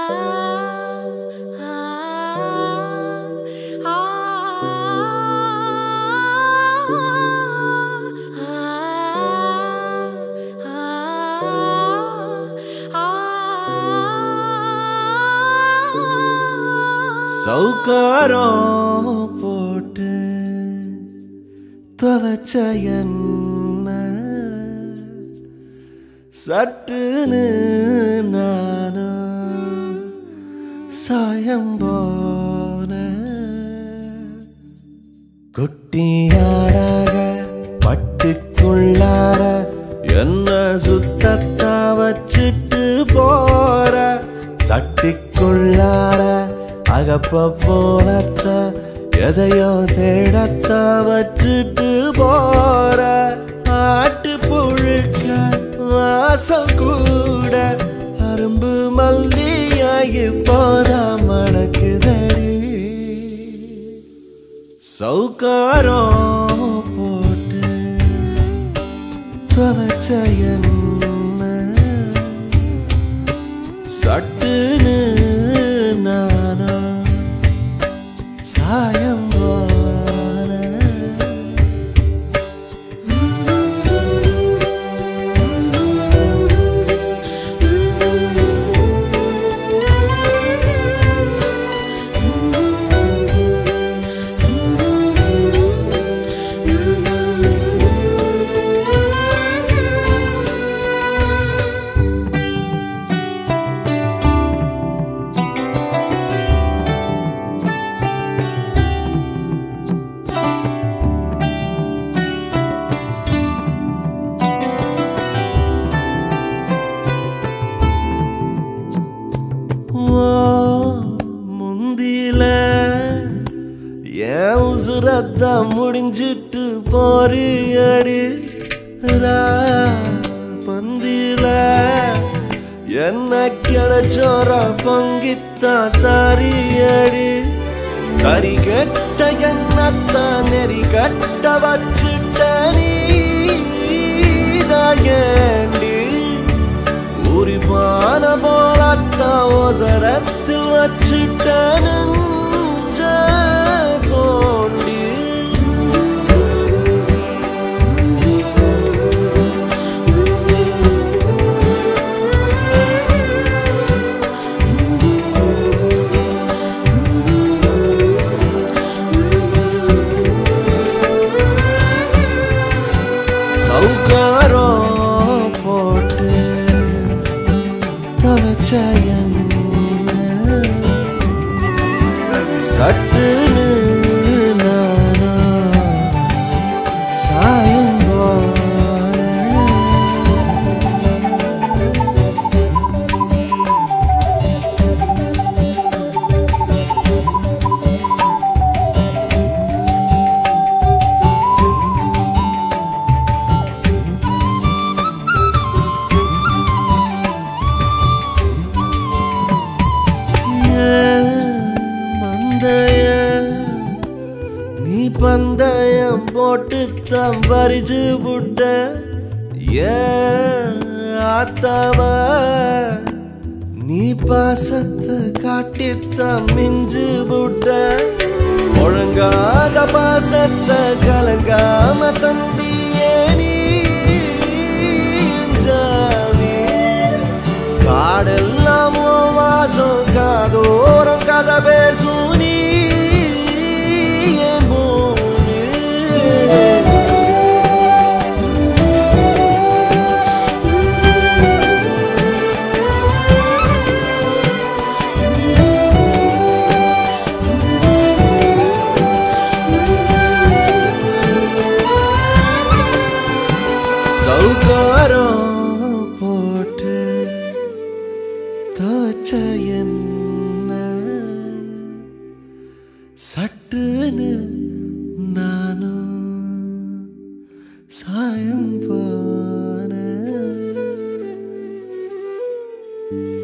சவுக்காரம் போட்டு துவச்ச என்ன சட்டுன்னு நானும் சாயம் போன குட்டியாடாக பட்டுக்குள்ளார என்ன சுத்தத்தா வச்சிட்டு போற சட்டிக்குள்ளார அகப்ப போலத்த எதையோ தேடத்த வச்சிட்டு போற ஆட்டு புழுக்க வாசம் கூட அரும்பு மல்லியாகி போதா மணக்குதடி சவுக்காரம் போட்டு துவச்ச என்ன சட்டுன்னு நானா சாயம் போன ஓ, முந்தில என் உசுரத்த முடிஞ்சிட்டு போறியடி ரா, பந்தில என்ன கிடைச்சோர பொங்கித்தா தாரியடி கறி கெட்ட எண்ணத்தான் நெறி கட்ட வச்சுட்ட நீ ஏண்டி உரிப்பான போலத்த ஓசரத்தில் வச்சுட்டேன் தோண்டி சவுக்காரம் போட்டு தொலைச்ச என்ன சட்டுன்னு நானா சாயம் போன மந்தைய நீ பந்தயம் போட்டு தம் பறிச்சு புட்ட ஏன் ஆத்தாவ நீ பாசத்தை காட்டித்தான் மிஞ்சு புட்ட ஒழுங்காத பாசத்தை கலங்காம தம்பியே நீ ஜாமி காடெல்லாம் உன் வாசம் காதோரம் கதை பேசும் நீ என் பூமி. சவுக்காரம் போட்டு தோச்ச என்ன சட்டுன்னு நானும் சாயம் போன